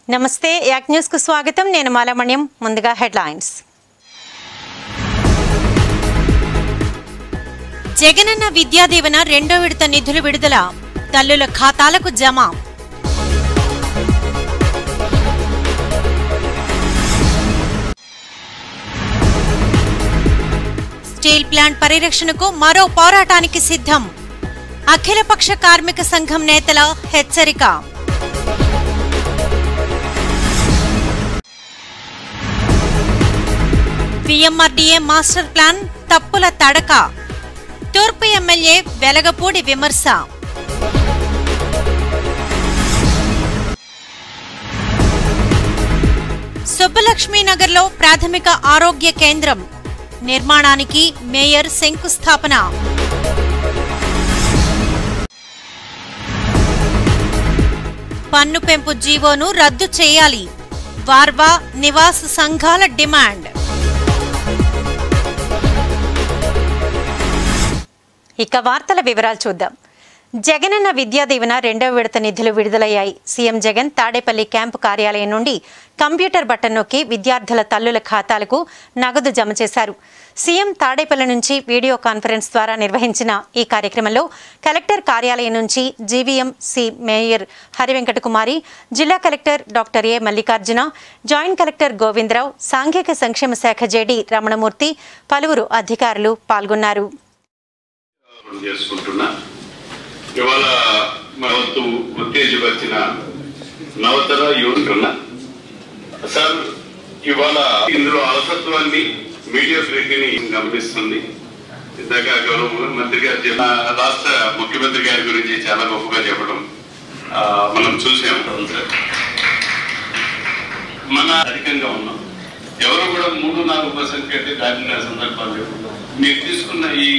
నమస్తే యాక్ న్యూస్ కు స్వాగతం నేను మాలమణ్యం ముందుగా హెడ్లైన్స్ జగనన్న విద్యాదీవెన రెండో విడత నిధులు విడుదల తల్లుల ఖాతాలకు జమ స్టీల్ ప్లాంట్ పరిరక్షణకు మరో పోరాటానికి సిద్ధం అఖిలపక్ష కార్మిక సంఘం నేతల హెచ్చరిక పిఎంఆర్డీఏ మాస్టర్ ప్లాన్ తప్పుల తడక తూర్పు ఎమ్మెల్యే వెలగపూడి విమర్శ సుబ్బలక్ష్మీనగర్లో ప్రాథమిక ఆరోగ్య కేంద్రం నిర్మాణానికి మేయర్ శంకుస్థాపన పన్ను పెంపు జీవోను రద్దు చేయాలి వార్వా నివాస సంఘాల డిమాండ్ ఇక వార్తల వివరాలు చూద్దాం జగనన్న విద్యా దీవెన రెండవ విడత నిధులు విడుదలయ్యాయి సీఎం జగన్ తాడేపల్లి క్యాంపు కార్యాలయం నుండి కంప్యూటర్ బటన్ నొక్కి విద్యార్థుల తల్లుల ఖాతాలకు నగదు జమ చేశారు సీఎం తాడేపల్లి నుంచి వీడియో కాన్ఫరెన్స్ ద్వారా నిర్వహించిన ఈ కార్యక్రమంలో కలెక్టర్ కార్యాలయం నుంచి GVM C mayor Harivenkata Kumari జిల్లా collector doctor A Mallikarjuna joint collector Govindarao సాంఘిక సంక్షేమ శాఖ జేడీ రమణమూర్తి పలువురు అధికారులు పాల్గొన్నారు అర్థం చేసుకుంటున్నా ఇవాళ మన వంతు ఉత్తేజపరిచిన నవతర యువకున్నా సార్ ఇవాళ ఇందులో అలసత్వాన్ని మీడియా ప్రీతిని గమనిస్తుంది ఇందాక గౌరవ మంత్రి గారు చెప్పిన రాష్ట్ర ముఖ్యమంత్రి గారి గురించి చాలా గొప్పగా చెప్పడం ఆ, మనం చూసాం సార్ మన అధికంగా ఉన్నాం ఎవరు కూడా మూడు నాలుగు పర్సెంట్ కంటే దాటిన సందర్భాలు లేవు. మీరు తీసుకున్న ఈ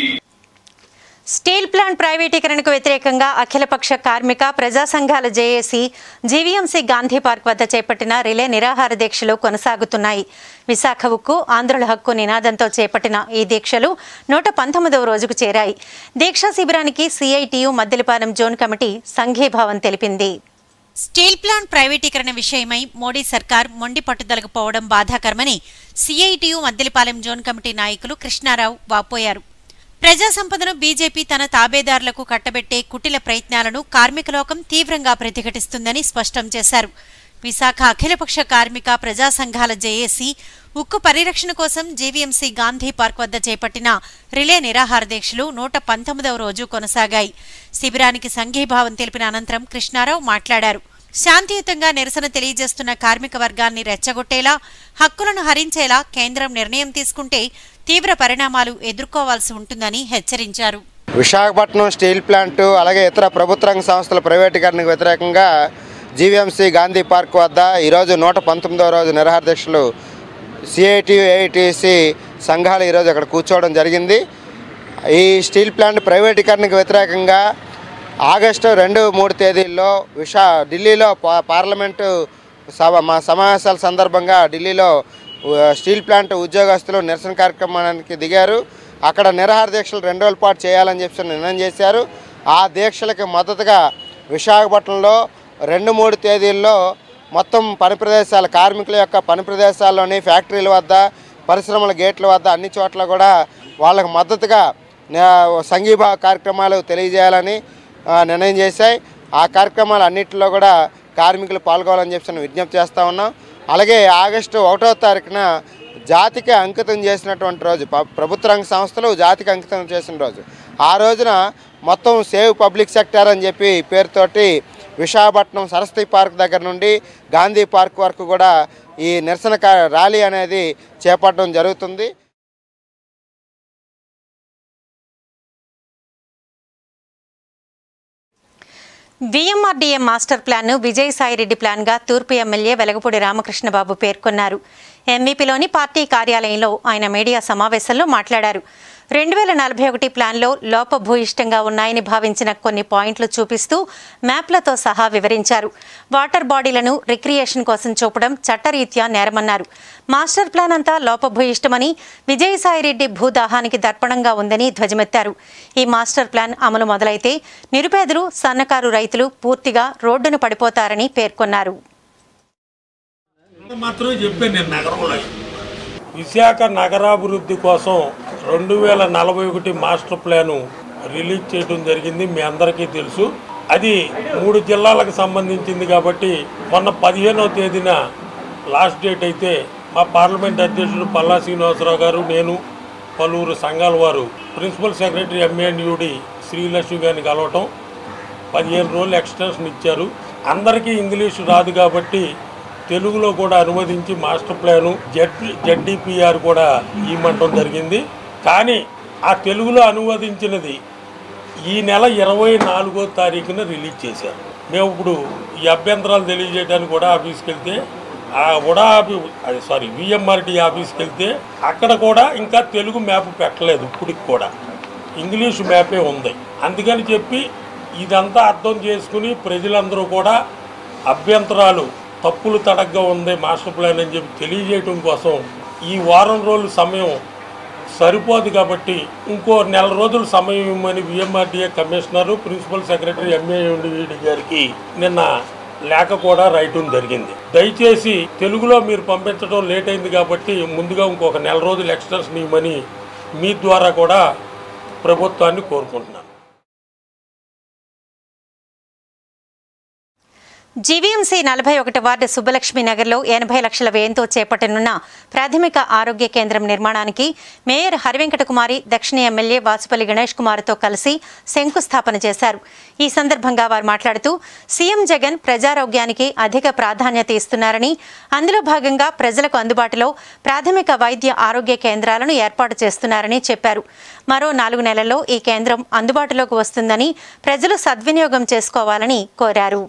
స్టీల్ ప్లాంట్ ప్రైవేటీకరణకు వ్యతిరేకంగా అఖిలపక్ష కార్మిక ప్రజా సంఘాల జేఏసీ జీవీఎంసీ గాంధీ పార్క్ వద్ద చేపట్టిన రిలే నిరాహార దీక్షలు కొనసాగుతున్నాయి విశాఖ ఉక్కు ఆంధ్రుల హక్కు నినాదంతో చేపట్టిన ఈ దీక్షలు నూట పంతొమ్మిదవ రోజుకు చేరాయి దీక్షా శిబిరానికి సిఐటియు మద్దెలపాలెం జోన్ కమిటీ సంఘీభావం తెలిపింది స్టీల్ ప్లాంట్ ప్రైవేటీకరణ విషయమై మోడీ సర్కార్ మొండి పట్టుదలకు పోవడం బాధాకరమని సిఐటియు మద్దెలపాలెం జోన్ కమిటీ నాయకులు కృష్ణారావు వాపోయారు ప్రజా సంపదను బీజేపీ తన తాబేదారులకు కట్టబెట్టే కుటిల ప్రయత్నాలను కార్మిక లోకం తీవ్రంగా ప్రతిఘటిస్తుందని స్పష్టం చేశారు విశాఖ అఖిలపక్ష కార్మిక ప్రజా సంఘాల జేఏసీ ఉక్కు పరిరక్షణ కోసం జీవీఎంసీ గాంధీ పార్క్ వద్ద చేపట్టిన రిలే నిరాహార దీక్షలు నూట పంతొమ్మిదవ రోజు కొనసాగాయి శిబిరానికి సంఘీభావం తెలిపిన అనంతరం కృష్ణారావు మాట్లాడారు శాంతియుతంగా నిరసన తెలియజేస్తున్న కార్మిక వర్గాన్ని రెచ్చగొట్టేలా హక్కులను హరించేలా కేంద్రం నిర్ణయం తీసుకుంటే తీవ్ర పరిణామాలు ఎదుర్కోవాల్సి ఉంటుందని హెచ్చరించారు విశాఖపట్నం స్టీల్ ప్లాంటు అలాగే ఇతర ప్రభుత్వ రంగ సంస్థల ప్రైవేటీకరణకు వ్యతిరేకంగా జీవీఎంసీ గాంధీ పార్క్ వద్ద ఈరోజు నూట పంతొమ్మిదవ రోజు నిరాహార దీక్షలు సిఐటి ఏఐటిసి సంఘాలు ఈరోజు అక్కడ కూర్చోవడం జరిగింది ఈ స్టీల్ ప్లాంట్ ప్రైవేటీకరణకు వ్యతిరేకంగా ఆగస్టు రెండు మూడు తేదీల్లో విశా ఢిల్లీలో పా- పార్లమెంటు సభ మా సమావేశాల సందర్భంగా ఢిల్లీలో ఉ, స్టీల్ ప్లాంట్ ఉద్యోగస్తులు నిరసన కార్యక్రమానికి దిగారు అక్కడ నిరాహార దీక్షలు రెండు రోజుల పాటు చేయాలని చెప్పి నిర్ణయం చేశారు ఆ దీక్షలకు మద్దతుగా విశాఖపట్నంలో రెండు మూడు తేదీల్లో మొత్తం పని ప్రదేశాల కార్మికుల యొక్క పని ప్రదేశాల్లోని ఫ్యాక్టరీల వద్ద పరిశ్రమల గేట్ల వద్ద అన్ని చోట్ల కూడా వాళ్ళకు మద్దతుగా నే- సంఘీభావ కార్యక్రమాలు తెలియజేయాలని ఆ, నిర్ణయం చేశాయి ఆ కార్యక్రమాలు అన్నింటిలో కూడా కార్మికులు పాల్గొనాలని చెప్పి విజ్ఞప్తి చేస్తూ ఉన్నాం అలాగే ఆగస్టు ఒకటో తారీఖున జాతికి అంకితం చేసినటువంటి రోజు ప- ప్రభుత్వ రంగ సంస్థలు జాతికి అంకితం చేసిన రోజు ఆ రోజున మొత్తం సేవ్ పబ్లిక్ సెక్టర్ అని చెప్పి పేరుతోటి విశాఖపట్నం సరస్వతి పార్క్ దగ్గర నుండి గాంధీ పార్క్ వరకు కూడా ఈ నిరసన కా- ర్యాలీ అనేది చేపట్టడం జరుగుతుంది విఎంఆర్డీఏ మాస్టర్ ప్లాన్ను విజయసాయిరెడ్డి ప్లాన్గా తూర్పు ఎమ్మెల్యే వెలగపూడి రామకృష్ణబాబు పేర్కొన్నారు ఎంవీపీలోని పార్టీ కార్యాలయంలో ఆయన మీడియా సమావేశంలో మాట్లాడారు రెండు వేల నలభై ఒకటి ప్లాన్లో లోపభూయిష్టంగా ఉన్నాయని భావించిన కొన్ని పాయింట్లు చూపిస్తూ మ్యాప్లతో సహా వివరించారు వాటర్ బాడీలను రిక్రియేషన్ కోసం చూపడం చట్టరీత్యా నేరమన్నారు మాస్టర్ ప్లాన్ అంతా లోపభూయిష్టమని విజయసాయిరెడ్డి భూదాహానికి దర్పణంగా ఉందని ధ్వజమెత్తారు ఈ మాస్టర్ ప్లాన్ అమలు మొదలైతే నిరుపేదలు సన్నకారు రైతులు పూర్తిగా రోడ్డున పడిపోతారని పేర్కొన్నారు మాత్రమే చెప్పాను నేను నగరంలో విశాఖ నగరాభివృద్ధి కోసం రెండు వేల నలభై ఒకటి మాస్టర్ ప్లాను రిలీజ్ చేయడం జరిగింది మీ అందరికీ తెలుసు అది మూడు జిల్లాలకు సంబంధించింది కాబట్టి మొన్న పదిహేనవ తేదీన లాస్ట్ డేట్ అయితే మా పార్లమెంట్ అధ్యక్షుడు పల్లా శ్రీనివాసరావు గారు నేను పలువురు సంఘాల వారు ప్రిన్సిపల్ సెక్రటరీ ఎంఏఎన్యుడి శ్రీలక్ష్మి గారిని కలవటం పదిహేను రోజులు ఎక్స్టెన్షన్ ఇచ్చారు అందరికీ ఇంగ్లీష్ రాదు కాబట్టి తెలుగులో కూడా అనువదించి మాస్టర్ ప్లాను జెడ్ జెడ్డిపిఆర్ కూడా ఇవ్వమంటం జరిగింది కానీ ఆ తెలుగులో అనువదించినది ఈ నెల ఇరవై నాలుగో తారీఖున రిలీజ్ చేశారు మేము ఇప్పుడు ఈ అభ్యంతరాలు తెలియజేయడానికి కూడా ఆఫీస్కి వెళ్తే ఆ ఉడా ఆఫీ అది సారీ విఎంఆర్టీ ఆఫీస్కి వెళ్తే అక్కడ కూడా ఇంకా తెలుగు మ్యాప్ పెట్టలేదు ఇప్పటికి కూడా ఇంగ్లీష్ మ్యాపే ఉంది అందుకని చెప్పి ఇదంతా అర్థం చేసుకుని ప్రజలందరూ కూడా అభ్యంతరాలు తప్పులు తడగ్గా ఉంది మాస్టర్ ప్లాన్ అని చెప్పి తెలియజేయటం కోసం ఈ వారం రోజుల సమయం సరిపోదు కాబట్టి ఇంకో నెల రోజులు సమయం ఇవ్వమని VMRDA commissioner principal secretary MAD గారికి నిన్న లేఖ కూడా రాయటం జరిగింది దయచేసి తెలుగులో మీరు పంపించడం లేట్ అయింది కాబట్టి ముందుగా ఇంకొక నెల రోజులు ఎక్స్టెన్షన్ ఇవ్వమని మీ ద్వారా కూడా ప్రభుత్వాన్ని కోరుకుంటున్నాను జీవీఎంసీ నలభై ఒకటి వార్డు సుబ్బలక్ష్మి నగర్లో ఎనభై లక్షల వ్యయంతో చేపట్టనున్న ప్రాథమిక ఆరోగ్య కేంద్రం నిర్మాణానికి మేయర్ హరివెంకట కుమారి దక్షిణ ఎమ్మెల్యే వాసుపల్లి గణేష్ కుమార్తో కలిసి శంకుస్థాపన చేశారు ఈ సందర్భంగా వారు మాట్లాడుతూ సీఎం జగన్ ప్రజారోగ్యానికి అధిక ప్రాధాన్యత ఇస్తున్నారని అందులో భాగంగా ప్రజలకు అందుబాటులో ప్రాథమిక వైద్య ఆరోగ్య కేంద్రాలను ఏర్పాటు చేస్తున్నారని చెప్పారు మరో నాలుగు నెలల్లో ఈ కేంద్రం అందుబాటులోకి వస్తుందని ప్రజలు సద్వినియోగం చేసుకోవాలని కోరారు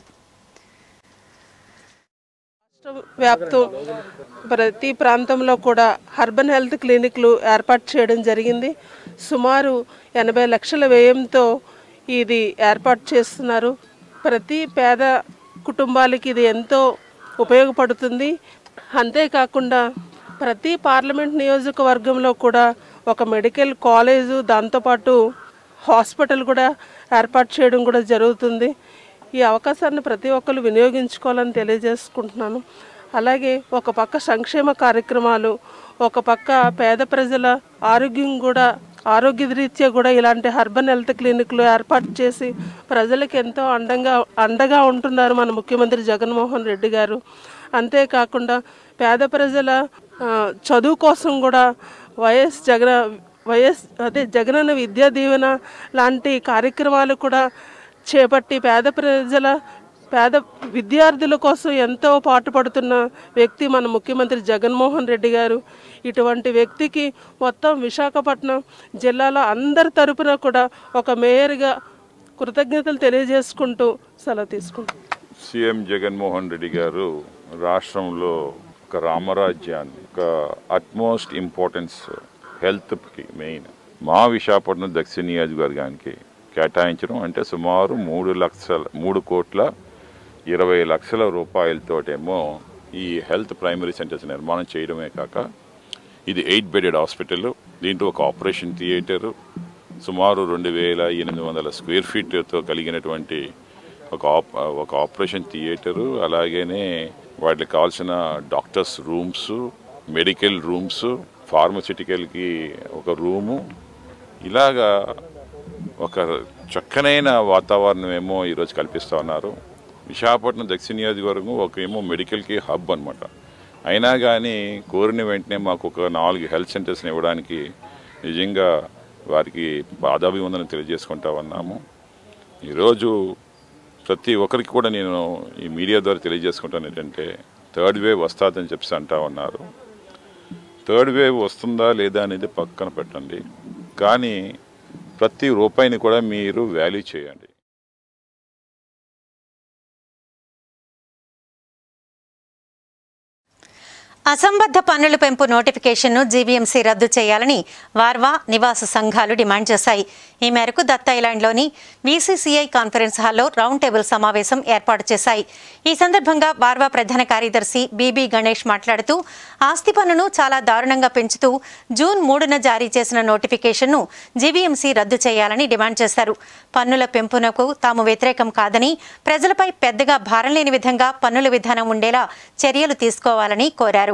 రాష్ట్ర వ్యాప్తం ప్రతి ప్రాంతంలో కూడా అర్బన్ హెల్త్ క్లినిక్లు ఏర్పాటు చేయడం జరిగింది సుమారు ఎనభై లక్షల వ్యయంతో ఇది ఏర్పాటు చేస్తున్నారు ప్రతి పేద కుటుంబాలకి ఇది ఎంతో ఉపయోగపడుతుంది అంతేకాకుండా ప్రతి పార్లమెంట్ నియోజకవర్గంలో కూడా ఒక మెడికల్ కాలేజు దాంతోపాటు హాస్పిటల్ కూడా ఏర్పాటు చేయడం కూడా జరుగుతుంది ఈ అవకాశాన్ని ప్రతి ఒక్కరు వినియోగించుకోవాలని తెలియజేసుకుంటున్నాను అలాగే ఒక పక్క సంక్షేమ కార్యక్రమాలు ఒక పక్క పేద ప్రజల ఆరోగ్యం కూడా ఆరోగ్య రీత్యా కూడా ఇలాంటి అర్బన్ హెల్త్ క్లినిక్లు ఏర్పాటు చేసి ప్రజలకు ఎంతో అండంగా అండగా ఉంటున్నారు మన ముఖ్యమంత్రి జగన్మోహన్ రెడ్డి గారు అంతేకాకుండా పేద ప్రజల ఆ, చదువు కోసం కూడా వైఎస్ జగన్ వైఎస్ అదే జగనన్న విద్యా దీవెన లాంటి కార్యక్రమాలు కూడా చేపట్టి పేద ప్రజల పేద విద్యార్థుల కోసం ఎంతో పాటుపడుతున్న వ్యక్తి మన ముఖ్యమంత్రి జగన్మోహన్ రెడ్డి గారు ఇటువంటి వ్యక్తికి మొత్తం విశాఖపట్నం జిల్లాలో అందరి తరపున కూడా ఒక మేయర్గా కృతజ్ఞతలు తెలియజేసుకుంటూ సెలవు తీసుకుంటాం సీఎం జగన్మోహన్ రెడ్డి గారు రాష్ట్రంలో ఒక రామరాజ్యాన్ని ఒక అట్మోస్ట్ ఇంపార్టెన్స్ హెల్త్కి మెయిన్ మా విశాఖపట్నం దక్షిణ నియోజకవర్గానికి కేటాయించడం అంటే సుమారు మూడు లక్షల మూడు కోట్ల ఇరవై లక్షల రూపాయలతోటేమో ఈ హెల్త్ ప్రైమరీ సెంటర్స్ నిర్మాణం చేయడమే కాక ఇది ఎయిట్ బెడెడ్ హాస్పిటల్ దీంట్లో ఒక ఆపరేషన్ థియేటరు సుమారు రెండు వేల ఎనిమిది వందల స్క్వేర్ ఫీట్తో కలిగినటువంటి ఒక ఆప్ ఒక ఆపరేషన్ థియేటరు అలాగనే వాటికి కావాల్సిన డాక్టర్స్ రూమ్స్ మెడికల్ రూమ్స్ ఫార్మసిటికల్కి ఒక రూము ఇలాగా ఒక చక్కనైన వాతావరణం ఏమో ఈరోజు కల్పిస్తూ ఉన్నారు విశాఖపట్నం దక్షిణ నియోజకవర్గం ఒక ఏమో మెడికల్కి హబ్ అనమాట అయినా కానీ కోరిన వెంటనే మాకు ఒక నాలుగు హెల్త్ సెంటర్స్ని ఇవ్వడానికి నిజంగా వారికి పాదాభివందనం తెలియజేసుకుంటా ఉన్నాము ఈరోజు ప్రతి ఒక్కరికి కూడా నేను ఈ మీడియా ద్వారా తెలియజేసుకుంటాను ఏంటంటే థర్డ్ వేవ్ వస్తుందని చెప్పి అంటా ఉన్నారు థర్డ్ వేవ్ వస్తుందా లేదా అనేది పక్కన పెట్టండి కానీ ప్రతి రూపాయిని కూడా మీరు వాల్యూ చేయండి అసంబద్ధ పన్నుల పెంపు నోటిఫికేషన్ను జీవీఎంసీ రద్దు చేయాలని వార్వా నివాస సంఘాలు డిమాండ్ చేశాయి ఈ మేరకు దత్ ఐలాండ్లోని వీసీసీఐ కాన్ఫరెన్స్ హాల్లో రౌండ్ టేబుల్ సమావేశం ఏర్పాటు చేశాయి ఈ సందర్భంగా వార్వా ప్రధాన కార్యదర్శి బీబీ గణేష్ మాట్లాడుతూ ఆస్తి పన్నును చాలా దారుణంగా పెంచుతూ జూన్ మూడున జారీ చేసిన నోటిఫికేషన్ను జీవీఎంసీ రద్దు చేయాలని డిమాండ్ చేశారు పన్నుల పెంపునకు తాము వ్యతిరేకం కాదని ప్రజలపై పెద్దగా భారం లేని విధంగా పన్నుల విధానం ఉండేలా చర్యలు తీసుకోవాలని కోరారు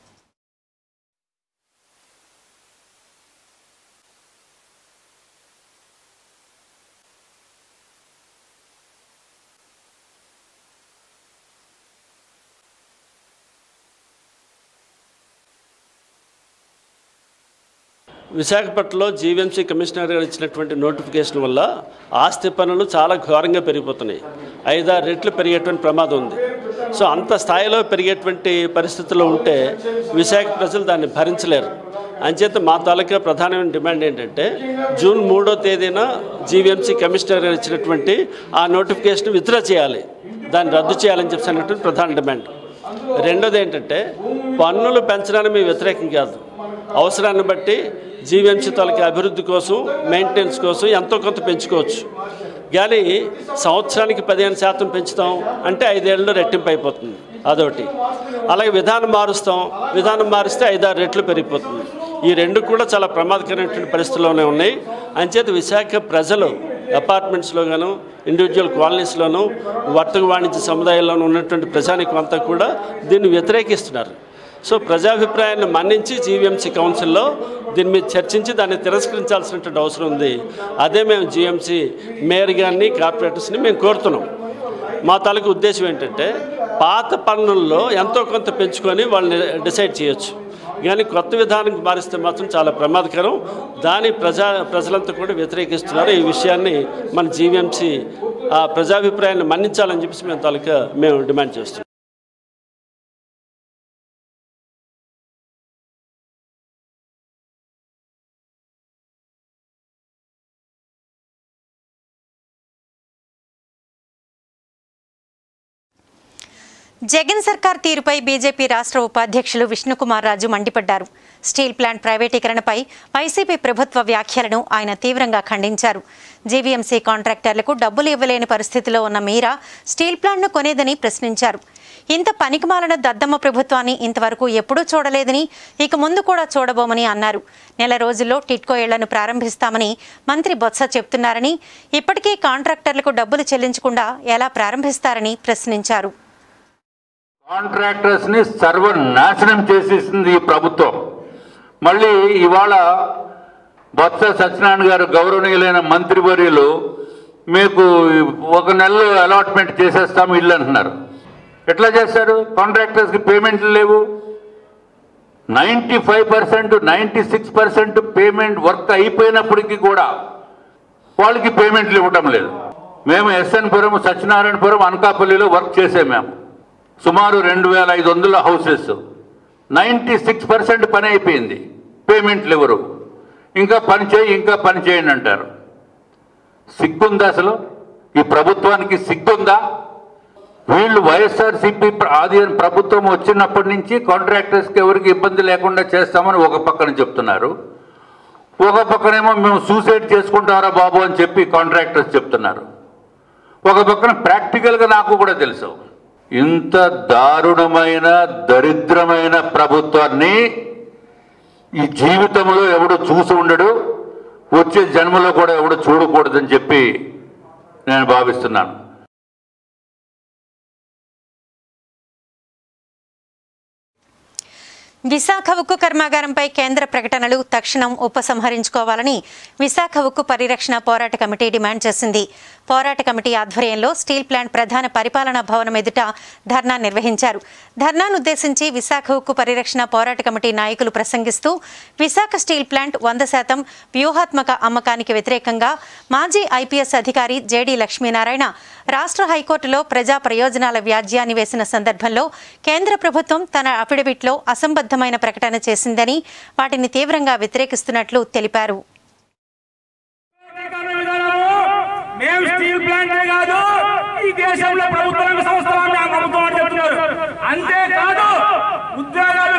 విశాఖపట్నంలో జీవీఎంసీ కమిషనర్ గారు ఇచ్చినటువంటి నోటిఫికేషన్ వల్ల ఆస్తి పన్నులు చాలా ఘోరంగా పెరిగిపోతున్నాయి ఐదారు రెట్లు పెరిగేటువంటి ప్రమాదం ఉంది సో అంత స్థాయిలో పెరిగేటువంటి పరిస్థితుల్లో ఉంటే విశాఖ ప్రజలు దాన్ని భరించలేరు అంచేత మా తాలూకా ప్రధానమైన డిమాండ్ ఏంటంటే జూన్ మూడో తేదీన జీవీఎంసీ కమిషనర్ గారు ఇచ్చినటువంటి ఆ నోటిఫికేషన్ విత్డ్రా చేయాలి దాన్ని రద్దు చేయాలని చెప్పినటువంటి ప్రధాన డిమాండ్ రెండోది ఏంటంటే పన్నులు పెంచడానికి మేము వ్యతిరేకం కాదు అవసరాన్ని బట్టి జీవీఎంసీ తాలూకా అభివృద్ధి కోసం మెయింటెనెన్స్ కోసం ఎంతో కొంత పెంచుకోవచ్చు కానీ సంవత్సరానికి పదిహేను శాతం పెంచుతాం అంటే ఐదేళ్ళలో రెట్టింపు అయిపోతుంది అదొకటి అలాగే విధానం మారుస్తాం విధానం మారిస్తే ఐదారు రెట్లు పెరిగిపోతుంది ఈ రెండు కూడా చాలా ప్రమాదకరమైనటువంటి పరిస్థితుల్లోనే ఉన్నాయి అంచేత విశాఖ ప్రజలు అపార్ట్మెంట్స్లో గాను ఇండివిజువల్ కాలనీస్లోను వర్తక వాణిజ్య సముదాయాల్లోనూ ఉన్నటువంటి ప్రజానికం అంతా కూడా దీన్ని వ్యతిరేకిస్తున్నారు సో ప్రజాభిప్రాయాన్ని మన్నించి జీవీఎంసీ కౌన్సిల్లో దీని మీద చర్చించి దాన్ని తిరస్కరించాల్సినటువంటి అవసరం ఉంది అదే మేము జీఎంసీ మేయర్ గారిని కార్పొరేటర్స్ని మేము కోరుతున్నాం మా తాలూకు ఉద్దేశం ఏంటంటే పాత పన్నుల్లో ఎంతో కొంత పెంచుకొని వాళ్ళని డిసైడ్ చేయొచ్చు కానీ కొత్త విధానానికి మారిస్తే మాత్రం చాలా ప్రమాదకరం దాని ప్రజా ప్రజలంతా కూడా వ్యతిరేకిస్తున్నారు ఈ విషయాన్ని మన జీవీఎంసీ ఆ ప్రజాభిప్రాయాన్ని మన్నించాలని చెప్పేసి మేము తాలూకా మేము డిమాండ్ చేస్తున్నాం జగన్ సర్కార్ తీరుపై బీజేపీ రాష్ట్ర ఉపాధ్యక్షులు విష్ణుకుమార్ రాజు మండిపడ్డారు స్టీల్ ప్లాంట్ ప్రైవేటీకరణపై వైసీపీ ప్రభుత్వ వ్యాఖ్యలను ఆయన తీవ్రంగా ఖండించారు జీవీఎంసీ కాంట్రాక్టర్లకు డబ్బులు ఇవ్వలేని పరిస్థితిలో ఉన్న మీరా స్టీల్ ప్లాంట్ను కొనేదని ప్రశ్నించారు ఇంత పనికిమాలిన దద్దమ్మ ప్రభుత్వాన్ని ఇంతవరకు ఎప్పుడూ చూడలేదని ఇక ముందు కూడా చూడబోమని అన్నారు నెల రోజుల్లో టిట్కో ఇళ్లను ప్రారంభిస్తామని మంత్రి బొత్స చెప్తున్నారని ఇప్పటికీ కాంట్రాక్టర్లకు డబ్బులు చెల్లించకుండా ఎలా ప్రారంభిస్తారని ప్రశ్నించారు కాంట్రాక్టర్స్ ని సర్వనాశనం చేసేసింది ఈ ప్రభుత్వం మళ్ళీ ఇవాళ బొత్స సత్యనారాయణ గారు గౌరవనీయులైన మంత్రివర్యులు మీకు ఒక నెలలో అలాట్మెంట్ చేసేస్తాము ఇల్లు అంటున్నారు ఎట్లా చేస్తారు కాంట్రాక్టర్స్కి పేమెంట్లు లేవు ninety five percent ninety six percent payment work అయిపోయినప్పటికీ కూడా వాళ్ళకి పేమెంట్లు ఇవ్వటం లేదు మేము ఎస్ఎన్పురం సత్యనారాయణపురం అనకాపల్లిలో వర్క్ చేసాం మేము సుమారు రెండు వేల ఐదు వందల హౌసెస్ నైంటీ సిక్స్ పర్సెంట్ పని అయిపోయింది పేమెంట్లు ఎవరు ఇంకా పని చేయి ఇంకా పని చేయండి అంటారు సిగ్గుందా అసలు ఈ ప్రభుత్వానికి సిగ్గుందా వీళ్ళు వైఎస్ఆర్సీపీ ఆది ప్రభుత్వం వచ్చినప్పటి నుంచి కాంట్రాక్టర్స్కి ఎవరికి ఇబ్బంది లేకుండా చేస్తామని ఒక పక్కన చెప్తున్నారు ఒక పక్కనేమో మేము సూసైడ్ చేసుకుంటారా బాబు అని చెప్పి కాంట్రాక్టర్స్ చెప్తున్నారు ఒక పక్కన ప్రాక్టికల్గా నాకు కూడా తెలుసు ఇంత దారుణమైన దరిద్రమైన ప్రభుత్వాన్ని ఈ జీవితంలో ఎవడు చూసి ఉండడు వచ్చే జన్మలో కూడా ఎవడు చూడకూడదని చెప్పి నేను భావిస్తున్నాను విశాఖ ఉక్కు కర్మాగారంపై కేంద్ర ప్రకటనలు తక్షణం ఉపసంహరించుకోవాలని విశాఖ ఉక్కు పరిరక్షణ పోరాట కమిటీ డిమాండ్ చేసింది పోరాట కమిటీ ఆధ్వర్యంలో స్టీల్ ప్లాంట్ ప్రధాన పరిపాలనా భవనం ఎదుట ధర్నా నిర్వహించారు ధర్నాను ఉద్దేశించి విశాఖ ఉక్కు పరిరక్షణ పోరాట కమిటీ నాయకులు ప్రసంగిస్తూ విశాఖ స్టీల్ ప్లాంట్ వంద శాతం వ్యూహాత్మక అమ్మకానికి వ్యతిరేకంగా మాజీ ఐపీఎస్ అధికారి జేడీ లక్ష్మీనారాయణ రాష్ట్ర హైకోర్టులో ప్రజా ప్రయోజనాల వ్యాజ్యాన్ని వేసిన సందర్భంలో కేంద్ర ప్రభుత్వం తన అఫిడవిట్లో అసంబద్ధమైన ప్రకటన చేసిందని వాటిని తీవ్రంగా వ్యతిరేకిస్తున్నట్లు తెలిపారు మేము స్టీల్ ప్లాంట్ కాదు ఈ దేశంలో ప్రభుత్వ రంగ సంస్థ వాళ్ళు ఆ ప్రభుత్వం వాళ్ళు చెప్తున్నారు అంతేకాదు ఉద్యోగాలు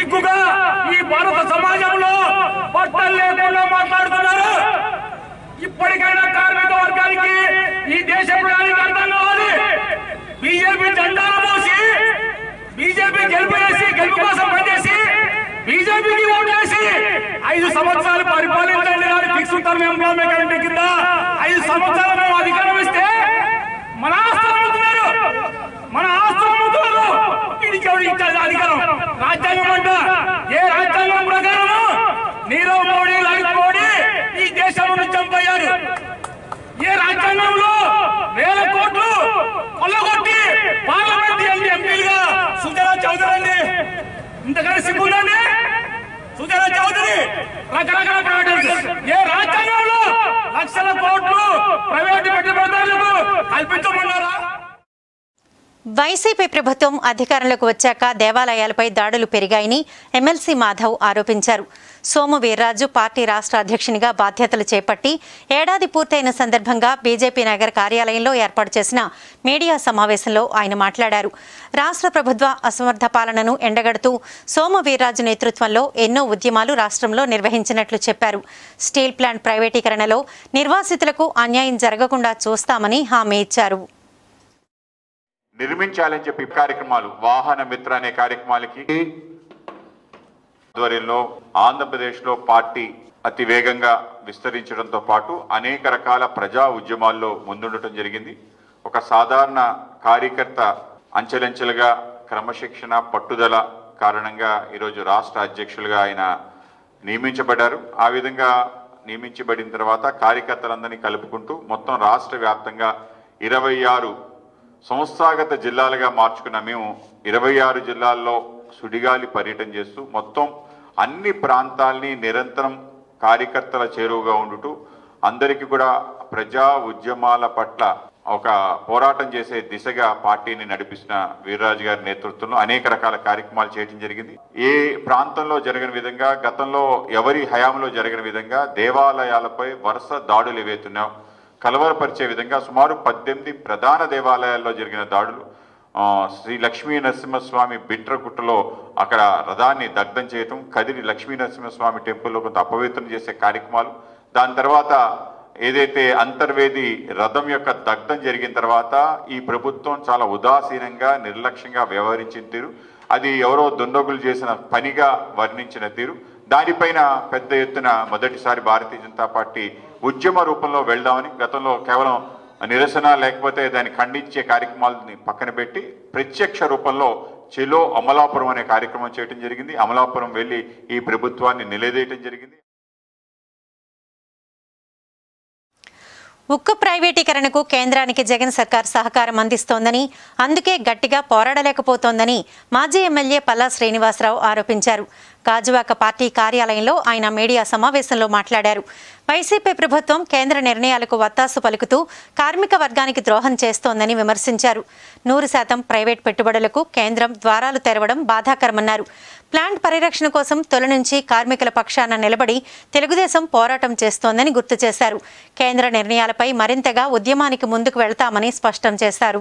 సిగ్గుగా ఈ భారత సమాజంలో బట్టలు లేకుండా మాట్లాడుతున్నారు ఇప్పటికైనా కార్మిక వర్గానికి ఈ దేశ ప్రజానికి అర్థం కావాలి బీజేపీ జెండాను మోసి బీజేపీ గెలుపు వేసి గెలుపు కోసం పనిచేసి బీజేపీకి ఓట్లేసి ఐదు సంవత్సరాలు పరిపాలించండి కానీ ఫిక్స్ టర్మ్ ఎంప్లాయ్మెంట్ గ్యారంటీ కింద ఐదు సంవత్సరాలు మేము అధికారం ఇస్తే మన ఆస్తులు అమ్ముతున్నారు మన ఆస్తులు అమ్ముతున్నారు ఇది ఎవరు ఇచ్చారు అధికారం రాజ్యాంగం అంట ఏ రాజ్యాంగం ప్రకారం నీరవ్ మోడీ లలిత్ మోడీ ఈ దేశం నుంచి చంపయ్యారు ఏ రాజ్యాంగంలో వేల కోట్లు కొల్లగొట్టి పార్లమెంట్ ఎంపీలుగా సుజనా చౌదరి అండి ఇంతకన్నా సిగ్గుందండి సుజనా చౌదరి రకరకాల ప్రైవేట్ ఏ రాజ్యాంగంలో లక్షల కోట్లు ప్రైవేటు పెట్టుబడిదారులకు కల్పించమన్నారా వైసీపీ ప్రభుత్వం అధికారంలోకి వచ్చాక దేవాలయాలపై దాడులు పెరిగాయని ఎమ్మెల్సీ మాధవ్ ఆరోపించారు సోము వీర్రాజు పార్టీ రాష్ట్ర అధ్యక్షునిగా బాధ్యతలు చేపట్టి ఏడాది పూర్తయిన సందర్భంగా బీజేపీ నగర్ కార్యాలయంలో ఏర్పాటు చేసిన మీడియా సమావేశంలో ఆయన మాట్లాడారు రాష్ట్ర ప్రభుత్వ అసమర్థ పాలనను ఎండగడుతూ సోము వీర్రాజు నేతృత్వంలో ఎన్నో ఉద్యమాలు రాష్ట్రంలో నిర్వహించినట్లు చెప్పారు స్టీల్ ప్లాంట్ ప్రైవేటీకరణలో నిర్వాసితులకు అన్యాయం జరగకుండా చూస్తామని హామీ ఇచ్చారు నిర్మించాలని చెప్పి కార్యక్రమాలు వాహన మిత్ర అనే కార్యక్రమాలకి ఆధ్వర్యంలో ఆంధ్రప్రదేశ్లో పార్టీ అతి వేగంగా విస్తరించడంతో పాటు అనేక రకాల ప్రజా ఉద్యమాల్లో ముందుండటం జరిగింది ఒక సాధారణ కార్యకర్త అంచెలంచెలుగా క్రమశిక్షణ పట్టుదల కారణంగా ఈరోజు రాష్ట్ర అధ్యక్షులుగా ఆయన నియమించబడ్డారు ఆ విధంగా నియమించబడిన తర్వాత కార్యకర్తలందరినీ కలుపుకుంటూ మొత్తం రాష్ట్ర వ్యాప్తంగా ఇరవై ఆరు సంస్థాగత జిల్లాలుగా మార్చుకున్న మేము ఇరవై ఆరు జిల్లాల్లో సుడిగాలి పర్యటన చేస్తూ మొత్తం అన్ని ప్రాంతాల్ని నిరంతరం కార్యకర్తల చేరువుగా ఉండుతూ అందరికీ కూడా ప్రజా ఉద్యమాల పట్ల ఒక పోరాటం చేసే దిశగా పార్టీని నడిపిస్తున్న వీర్రాజు గారి నేతృత్వంలో అనేక రకాల కార్యక్రమాలు చేయడం జరిగింది ఏ ప్రాంతంలో జరిగిన విధంగా గతంలో ఎవరి హయాంలో జరిగిన విధంగా దేవాలయాలపై వరుస దాడులు ఏవైతున్నాయో కలవరపరిచే విధంగా సుమారు పద్దెనిమిది ప్రధాన దేవాలయాల్లో జరిగిన దాడులు ఆ, శ్రీ లక్ష్మీ నరసింహస్వామి బిట్రగుట్టలో అక్కడ రథాన్ని దగ్ధం చేయటం కదిరి లక్ష్మీ నరసింహస్వామి టెంపుల్లో కొంత అపవిత్రం చేసే కార్యక్రమాలు దాని తర్వాత ఏదైతే అంతర్వేది రథం యొక్క దగ్ధం జరిగిన తర్వాత ఈ ప్రభుత్వం చాలా ఉదాసీనంగా నిర్లక్ష్యంగా వ్యవహరించిన తీరు అది ఎవరో దుండగులు చేసిన పనిగా వర్ణించిన తీరు దానిపైన పెద్ద ఎత్తున మొదటిసారి భారతీయ జనతా పార్టీ ఉద్యమ రూపంలో వెళ్దామని గతంలో కేవలం నిరసన లేకపోతే దాన్ని ఖండించే కార్యక్రమాలని పక్కన పెట్టి ప్రత్యక్ష రూపంలో చెలో అమలాపురం అనే కార్యక్రమం చేయడం జరిగింది అమలాపురం వెళ్ళి ఈ ప్రభుత్వాన్ని నిలదీయటం జరిగింది ఉక్కు ప్రైవేటీకరణకు కేంద్రానికి జగన్ సర్కార్ సహకారం అందిస్తోందని అందుకే గట్టిగా పోరాడలేకపోతోందని మాజీ ఎమ్మెల్యే పల్లా శ్రీనివాసరావు ఆరోపించారు గాజువాక పార్టీ కార్యాలయంలో ఆయన మీడియా సమావేశంలో మాట్లాడారు వైసీపీ ప్రభుత్వం కేంద్ర నిర్ణయాలకు వత్తాసు పలుకుతూ కార్మిక వర్గానికి ద్రోహం చేస్తోందని విమర్శించారు నూరు శాతం ప్రైవేట్ పెట్టుబడులకు కేంద్రం ద్వారాలు తెరవడం బాధాకరమన్నారు ప్లాంట్ పరిరక్షణ కోసం తొలి నుంచి కార్మికుల పక్షాన నిలబడి తెలుగుదేశం పోరాటం చేస్తోందని గుర్తు చేశారు కేంద్ర నిర్ణయాలపై మరింతగా ఉద్యమానికి ముందుకు వెళ్తామని స్పష్టం చేశారు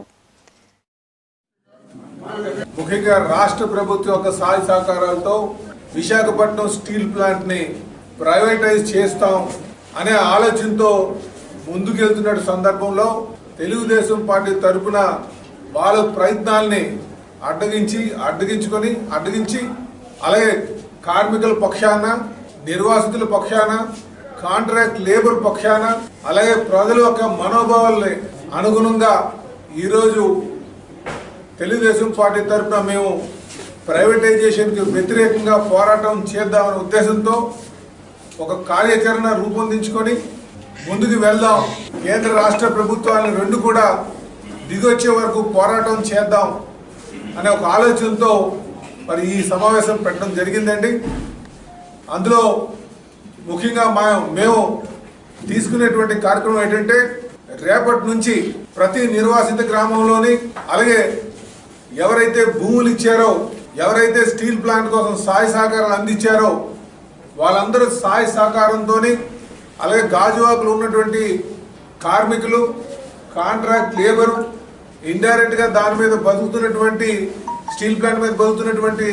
ముఖ్యంగా రాష్ట్ర ప్రభుత్వం యొక్క సహాయ సహకారాలతో విశాఖపట్నం స్టీల్ ప్లాంట్ ని ప్రైవేటైజ్ చేస్తాం అనే ఆలోచనతో ముందుకెళ్తున్న సందర్భంలో తెలుగుదేశం పార్టీ తరపున వాళ్ళ ప్రయత్నాల్ని అడ్డగించి అడ్డగించుకొని అడ్డగించి అలాగే కార్మికుల పక్షాన నిర్వాసితుల పక్షాన కాంట్రాక్ట్ లేబర్ పక్షాన అలాగే ప్రజల యొక్క మనోభావాల్ని అనుగుణంగా ఈరోజు తెలుగుదేశం పార్టీ తరఫున మేము ప్రైవేటైజేషన్కి వ్యతిరేకంగా పోరాటం చేద్దామనే ఉద్దేశంతో ఒక కార్యాచరణ రూపొందించుకొని ముందుకు వెళ్దాం కేంద్ర రాష్ట్ర ప్రభుత్వాలను రెండు కూడా దిగొచ్చే వరకు పోరాటం చేద్దాం అనే ఒక ఆలోచనతో మరి ఈ సమావేశం పెట్టడం జరిగిందండి అందులో ముఖ్యంగా మా మేము తీసుకునేటువంటి కార్యక్రమం ఏంటంటే రేపటి నుంచి ప్రతి నిర్వాసిత గ్రామంలోని అలాగే ఎవరైతే భూములు ఇచ్చారో ఎవరైతే స్టీల్ ప్లాంట్ కోసం సహాయ సహకారాలు అందించారో వాళ్ళందరూ సహాయ సహకారంతో అలాగే గాజువాకులు ఉన్నటువంటి కార్మికులు కాంట్రాక్ట్ లేబరు ఇండైరెక్ట్ గా దాని మీద బతుకుతున్నటువంటి స్టీల్ ప్లాంట్ మీద బతుకుతున్నటువంటి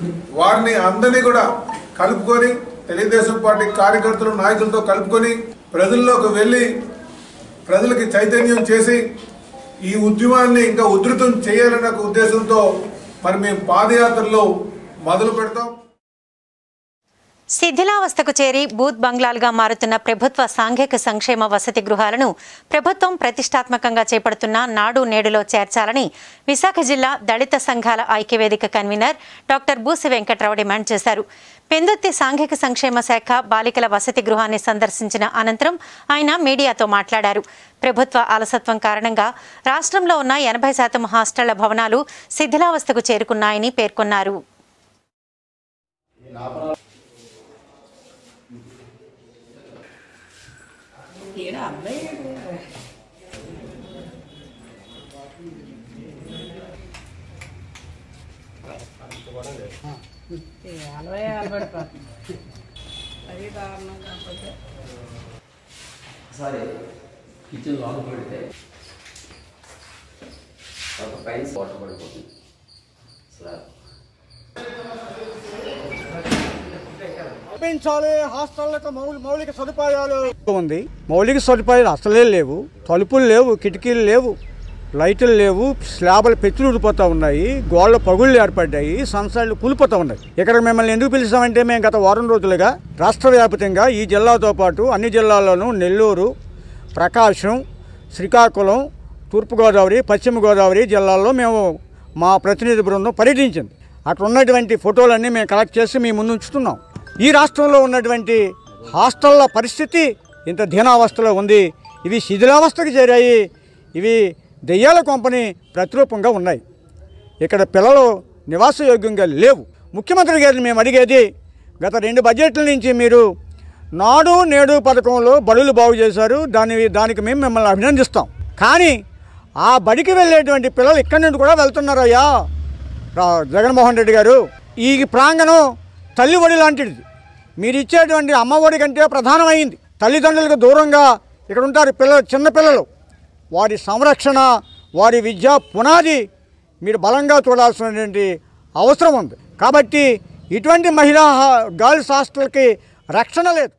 వారిని అందరినీ కూడా కలుపుకొని తెలుగుదేశం పార్టీ కార్యకర్తలు నాయకులతో కలుపుకొని ప్రజల్లోకి వెళ్ళి ప్రజలకి చైతన్యం చేసి ఈ ఉద్యమాన్ని ఇంకా ఉధృతం చేయాలనే ఒక ఉద్దేశంతో మరి మేము పాదయాత్రలో మొదలు పెడతాం శిథిలావస్థకు చేరి బూత్ బంగ్లాలుగా మారుతున్న ప్రభుత్వ సాంఘిక సంక్షేమ వసతి గృహాలను ప్రభుత్వం ప్రతిష్టాత్మకంగా చేపడుతున్న నాడు నేడులో చేర్చాలని విశాఖ జిల్లా దళిత సంఘాల ఐక్యవేదిక convener doctor Boosi Venkatrao demand చేశారు పెందుర్తి సాంఘిక సంక్షేమ శాఖ బాలికల వసతి గృహాన్ని సందర్శించిన అనంతరం ఆయన మీడియాతో మాట్లాడారు ప్రభుత్వ అలసత్వం కారణంగా రాష్ట్రంలో ఉన్న ఎనభై శాతం హాస్టళ్ల భవనాలు శిథిలావస్థకు చేరుకున్నాయని పేర్కొన్నారు సరే కిచెన్ లోపల పెడితే ఒక పైన వాటర్ పడిపోతుంది స్లాబ్ కల్పించాలి హాస్టళ్లకు మౌలి మౌలిక సదుపాయాలు ఉంది మౌలిక సదుపాయాలు అసలే లేవు తలుపులు లేవు కిటికీలు లేవు లైట్లు లేవు స్లాబులు పెచ్చులు ఊడిపోతూ ఉన్నాయి గోళ్ళ పగుళ్ళు ఏర్పడ్డాయి సంసార్లు కూలిపోతూ ఉన్నాయి ఇక్కడ మిమ్మల్ని ఎందుకు పిలిచామంటే మేము గత వారం రోజులుగా రాష్ట్ర వ్యాప్తంగా ఈ జిల్లాతో పాటు అన్ని జిల్లాల్లోనూ నెల్లూరు ప్రకాశం శ్రీకాకుళం తూర్పుగోదావరి పశ్చిమ గోదావరి జిల్లాల్లో మేము మా ప్రతినిధి బృందం పర్యటించింది అక్కడ ఉన్నటువంటి ఫోటోలన్నీ మేము కలెక్ట్ చేసి మీ ముందు ఉంచుతున్నాం ఈ రాష్ట్రంలో ఉన్నటువంటి హాస్టళ్ల పరిస్థితి ఇంత దీనావస్థలో ఉంది ఇవి శిథిలావస్థకు చేరాయి ఇవి దెయ్యాల కొంపని ప్రతిరూపంగా ఉన్నాయి ఇక్కడ పిల్లలు నివాసయోగ్యంగా లేవు ముఖ్యమంత్రి గారిని మేము అడిగేది గత రెండు బడ్జెట్ల నుంచి మీరు నాడు నేడు పథకంలో బడులు బాగు చేశారు దాని దానికి మేము మిమ్మల్ని అభినందిస్తాం కానీ ఆ బడికి వెళ్ళేటువంటి పిల్లలు ఇక్కడి నుండి కూడా వెళ్తున్నారయ్యా రా- జగన్మోహన్ రెడ్డి గారు ఈ ప్రాంగణం తల్లి ఒడి లాంటిది మీరు ఇచ్చేటువంటి అమ్మఒడి కంటే ప్రధానమైంది తల్లిదండ్రులకు దూరంగా ఇక్కడ ఉంటారు పిల్లలు చిన్న పిల్లలు వారి సంరక్షణ వారి విద్యా పునాది మీరు బలంగా చూడాల్సినటువంటి అవసరం ఉంది కాబట్టి ఇటువంటి మహిళా హా- గర్ల్స్ హాస్టల్కి రక్షణ లేదు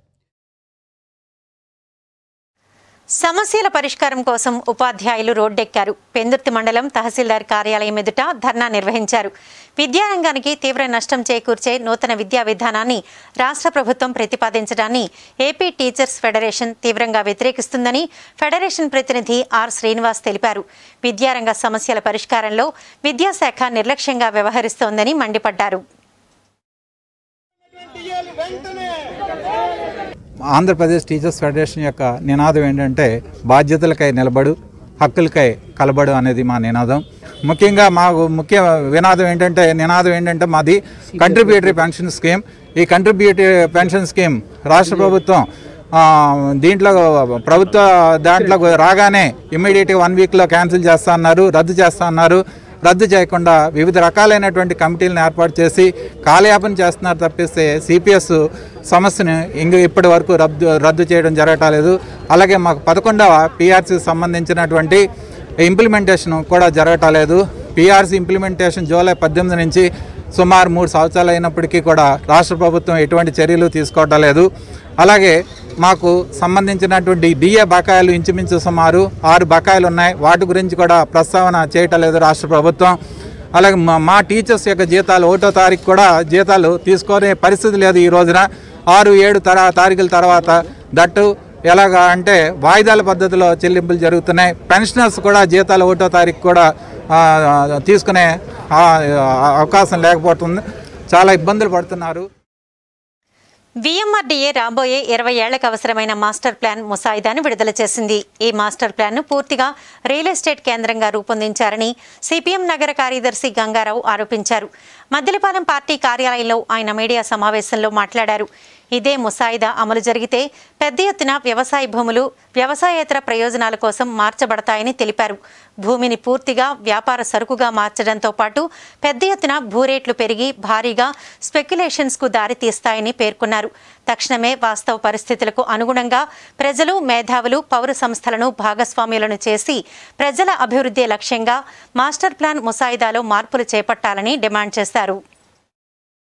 సమస్యల పరిష్కారం కోసం ఉపాధ్యాయులు రోడ్డెక్కారు పెందుర్తి మండలం తహసీల్దార్ కార్యాలయం ఎదుట ధర్నా నిర్వహించారు విద్యారంగానికి తీవ్ర నష్టం చేకూర్చే నూతన విద్యా విధానాన్ని రాష్ట్ర ప్రభుత్వం ప్రతిపాదించడాన్ని ఏపీ టీచర్స్ ఫెడరేషన్ తీవ్రంగా వ్యతిరేకిస్తుందని ఫెడరేషన్ ప్రతినిధి ఆర్ శ్రీనివాస్ తెలిపారు విద్యారంగ సమస్యల పరిష్కారంలో విద్యాశాఖ నిర్లక్ష్యంగా వ్యవహరిస్తోందని మండిపడ్డారు ఆంధ్రప్రదేశ్ టీచర్స్ ఫెడరేషన్ యొక్క నినాదం ఏంటంటే బాధ్యతలకై నిలబడు హక్కులకై కలబడు అనేది మా నినాదం ముఖ్యంగా మాకు ముఖ్య వినాదం ఏంటంటే నినాదం ఏంటంటే మాది కంట్రిబ్యూటరీ పెన్షన్ స్కీమ్ ఈ కంట్రిబ్యూటరీ పెన్షన్ స్కీమ్ రాష్ట్ర ప్రభుత్వం ఆ, దీంట్లో ప్రభుత్వ దాంట్లో రాగానే ఇమ్మీడియట్గా వన్ వీక్లో క్యాన్సిల్ చేస్తా అన్నారు రద్దు చేస్తా అన్నారు రద్దు చేయకుండా వివిధ రకాలైనటువంటి కమిటీలను ఏర్పాటు చేసి కాలయాపన చేస్తున్నారు తప్పిస్తే సిపిఎస్ సమస్యను ఇంక ఇప్పటి వరకు రద్దు రద్దు చేయడం జరగటాలేదు అలాగే మాకు పదకొండవ పిఆర్సీకి సంబంధించినటువంటి ఇంప్లిమెంటేషన్ కూడా జరగటాలేదు పిఆర్సీ ఇంప్లిమెంటేషన్ జూలై పద్దెనిమిది నుంచి సుమారు మూడు సంవత్సరాలు అయినప్పటికీ కూడా రాష్ట్ర ప్రభుత్వం ఎటువంటి చర్యలు తీసుకోవటం లేదు అలాగే మాకు సంబంధించినటువంటి డిఏ బకాయిలు ఇంచుమించు సుమారు ఆరు బకాయిలు ఉన్నాయి వాటి గురించి కూడా ప్రస్తావన చేయటం లేదు రాష్ట్ర ప్రభుత్వం అలాగే మా మా టీచర్స్ యొక్క జీతాలు ఒకటో తారీఖు కూడా జీతాలు తీసుకునే పరిస్థితి లేదు ఈ రోజున ఆరు ఏడు తర తారీఖుల తర్వాత దట్టు ఎలాగా అంటే వాయిదాల పద్ధతిలో చెల్లింపులు జరుగుతున్నాయి పెన్షనర్స్ కూడా జీతాలు ఒకటో తారీఖు కూడా ఆ, తీసుకునే ఆ, అవకాశం లేకపోతుంది చాలా ఇబ్బందులు పడుతున్నారు విఎంఆర్డీఏ రాబోయే ఇరవై ఏళ్లకు అవసరమైన మాస్టర్ ప్లాన్ ముసాయిదాను విడుదల చేసింది ఈ మాస్టర్ ప్లాన్ను పూర్తిగా రియల్ ఎస్టేట్ కేంద్రంగా రూపొందించారని సిపిఎం నగర కార్యదర్శి గంగారావు ఆరోపించారు మద్దిలపాలెం పార్టీ కార్యాలయంలో ఆయన మీడియా సమావేశంలో మాట్లాడారు ఇదే ముసాయిదా అమలు జరిగితే పెద్ద ఎత్తున వ్యవసాయ భూములు వ్యవసాయేతర ప్రయోజనాల కోసం మార్చబడతాయని తెలిపారు భూమిని పూర్తిగా వ్యాపార సరుకుగా మార్చడంతో పాటు పెద్ద ఎత్తున భూరేట్లు పెరిగి భారీగా స్పెక్యులేషన్స్కు దారితీస్తాయని పేర్కొన్నారు తక్షణమే వాస్తవ పరిస్థితులకు అనుగుణంగా ప్రజలు మేధావులు పౌర సంస్థలను భాగస్వామ్యులను చేసి ప్రజల అభివృద్ధి లక్ష్యంగా మాస్టర్ ప్లాన్ ముసాయిదాలో మార్పులు చేపట్టాలని డిమాండ్ చేశారు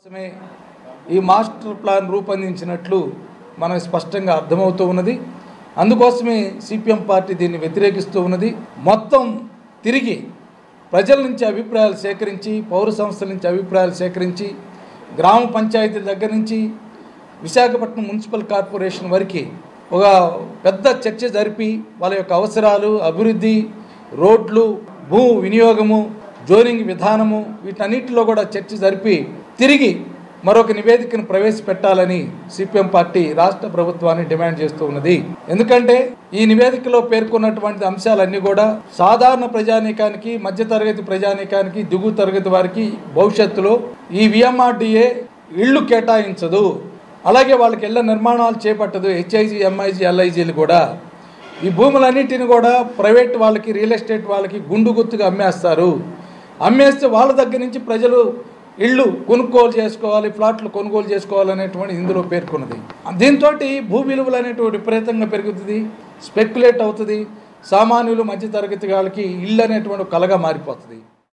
కోసమే ఈ మాస్టర్ ప్లాన్ రూపొందించినట్లు మనకు స్పష్టంగా అర్థమవుతూ ఉన్నది అందుకోసమే సిపిఎం పార్టీ దీన్ని వ్యతిరేకిస్తూ ఉన్నది మొత్తం తిరిగి ప్రజల నుంచి అభిప్రాయాలు సేకరించి పౌర సంస్థల నుంచి అభిప్రాయాలు సేకరించి గ్రామ పంచాయతీల దగ్గర నుంచి విశాఖపట్నం మున్సిపల్ కార్పొరేషన్ వరకు ఒక పెద్ద చర్చ జరిపి వాళ్ళ యొక్క అవసరాలు అభివృద్ధి రోడ్లు భూ వినియోగము జోనింగ్ విధానము వీటన్నిటిలో కూడా చర్చ జరిపి తిరిగి మరొక నివేదికను ప్రవేశపెట్టాలని సిపిఎం పార్టీ రాష్ట్ర ప్రభుత్వాన్ని డిమాండ్ చేస్తూ ఉన్నది ఎందుకంటే ఈ నివేదికలో పేర్కొన్నటువంటి అంశాలన్నీ కూడా సాధారణ ప్రజానీకానికి మధ్యతరగతి ప్రజానీకానికి దిగువ తరగతి వారికి భవిష్యత్తులో ఈ విఎంఆర్డిఏ ఇళ్ళు కేటాయించదు అలాగే వాళ్ళకి ఇళ్ల నిర్మాణాలు చేపట్టదు హెచ్ఐజి ఎంఐజి ఎల్ఐజీలు కూడా ఈ భూములన్నింటిని కూడా ప్రైవేట్ వాళ్ళకి రియల్ ఎస్టేట్ వాళ్ళకి గుండు గుర్తుగా అమ్మేస్తారు అమ్మేస్తే వాళ్ళ దగ్గర నుంచి ప్రజలు ఇళ్ళు కొనుగోలు చేసుకోవాలి ఫ్లాట్లు కొనుగోలు చేసుకోవాలనేటువంటి ఇందులో పేర్కొన్నది దీంతో భూ విలువలు అనేటువంటి విపరీతంగా పెరుగుతుంది స్పెక్యులేట్ అవుతుంది సామాన్యులు మధ్యతరగతి వాళ్ళకి ఇల్లు అనేటువంటి ఒక కలగా మారిపోతుంది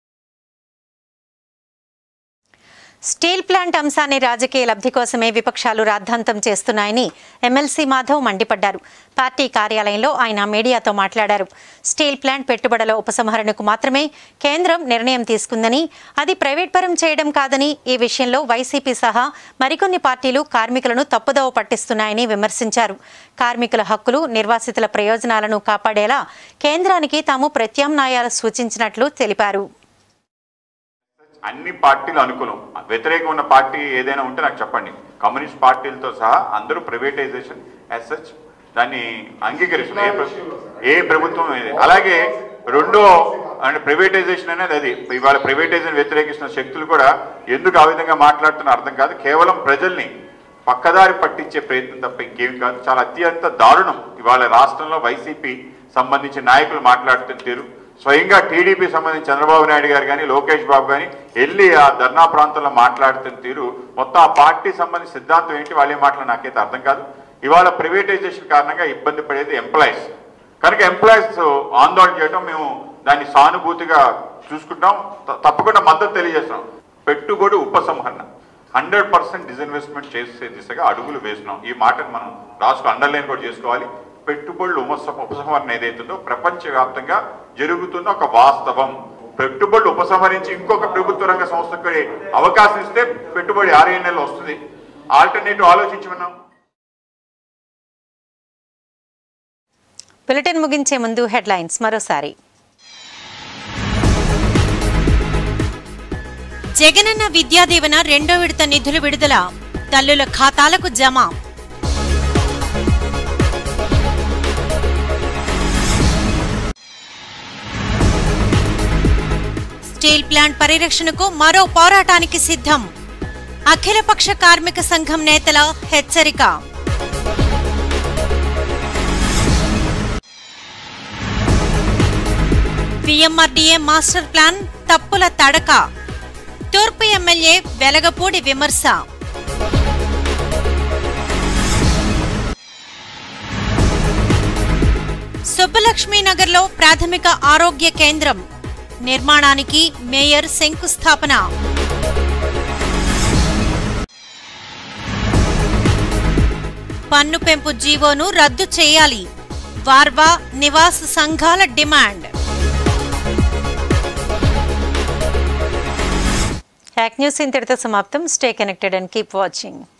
స్టీల్ ప్లాంట్ అంశాన్ని రాజకీయ లబ్ధి కోసమే విపక్షాలు రాద్ధాంతం చేస్తున్నాయని ఎమ్మెల్సీ మాధవ్ మండిపడ్డారు పార్టీ కార్యాలయంలో ఆయన మీడియాతో మాట్లాడారు స్టీల్ ప్లాంట్ పెట్టుబడుల ఉపసంహరణకు మాత్రమే కేంద్రం నిర్ణయం తీసుకుందని అది ప్రైవేట్ పరం చేయడం కాదని ఈ విషయంలో వైసీపీ సహా మరికొన్ని పార్టీలు కార్మికులను తప్పుదోవ పట్టిస్తున్నాయని విమర్శించారు కార్మికుల హక్కులు నిర్వాసితుల ప్రయోజనాలను కాపాడేలా కేంద్రానికి తాము ప్రత్యామ్నాయాలు సూచించినట్లు తెలిపారు అన్ని పార్టీలు అనుకూలం వ్యతిరేకం ఉన్న పార్టీ ఏదైనా ఉంటే నాకు చెప్పండి కమ్యూనిస్ట్ పార్టీలతో సహా అందరూ ప్రైవేటైజేషన్ యాజ్ సచ్ దాన్ని అంగీకరిస్తున్నారు ఏ ప్ర- ఏ ప్రభుత్వం ఏది. అలాగే రెండో అంటే ప్రైవేటైజేషన్ అనేది అది ఇవాళ ప్రైవేటైజేషన్ వ్యతిరేకిస్తున్న శక్తులు కూడా ఎందుకు ఆ విధంగా మాట్లాడుతున్న అర్థం కాదు కేవలం ప్రజల్ని పక్కదారి పట్టించే ప్రయత్నం తప్ప ఇంకేం కాదు చాలా అత్యంత దారుణం ఇవాళ రాష్ట్రంలో వైసీపీ సంబంధించిన నాయకులు మాట్లాడుతున్న తీరు స్వయంగా టీడీపీ సంబంధించి చంద్రబాబు నాయుడు గారు కానీ లోకేష్ బాబు కానీ వెళ్ళి ఆ ధర్నా ప్రాంతంలో మాట్లాడుతున్న తీరు మొత్తం ఆ పార్టీ సంబంధించిన సిద్ధాంతం ఏంటి వాళ్ళే మాటలు నాకైతే అర్థం కాదు ఇవాళ ప్రైవేటైజేషన్ కారణంగా ఇబ్బంది పడేది ఎంప్లాయీస్ కనుక ఎంప్లాయీస్ ఆందోళన చేయడం మేము దాన్ని సానుభూతిగా చూసుకుంటాం త- తప్పకుండా మద్దతు తెలియజేస్తాం పెట్టుబడి ఉపసంహరణ హండ్రెడ్ పర్సెంట్ డిజిన్వెస్ట్మెంట్ చేసే దిశగా అడుగులు వేస్తున్నాం ఈ మాటను మనం రాష్ట్ర అండర్లైన్ కూడా చేసుకోవాలి పెట్టుబడులు ఉపస ఉపసంహరణ ఏదైతుందో ప్రపంచవ్యాప్తంగా జరుగుతున్న ఒక వాస్తవం పెట్టుబడులు ఉపసంహరించి ఇంకొక ప్రభుత్వ రంగ సంస్థకి అవకాశం ఇస్తే పెట్టుబడి ఆరేడు నెలలు వస్తుంది ఆల్టర్నేటివ్ ఆలోచించమన్నాం బులెటిన్ ముగించే ముందు హెడ్లైన్స్ మరోసారి జగనన్న విద్యాదీవెన రెండో విడత నిధులు విడుదల తల్లుల ఖాతాలకు జమ స్టీల్ ప్లాంట్ పరిరక్షణకు మరో పోరాటానికి సిద్ధం అఖిలపక్ష కార్మిక సంఘం నేతల హెచ్చరిక విఎంఆర్డీఏ మాస్టర్ ప్లాన్ తప్పుల తడక తూర్పు ఎమ్మెల్యే వెలగపూడి విమర్శ సుబ్బలక్ష్మీనగర్లో ప్రాథమిక ఆరోగ్య కేంద్రం నిర్మాణానికి మేయర్ శంకుస్థాపన పన్ను పెంపు జీవోను రద్దు చేయాలి వార్వా నివాస సంఘాల డిమాండ్ హ్యాక్ న్యూస్ ఇంతటితో సమాప్తం stay connected and keep watching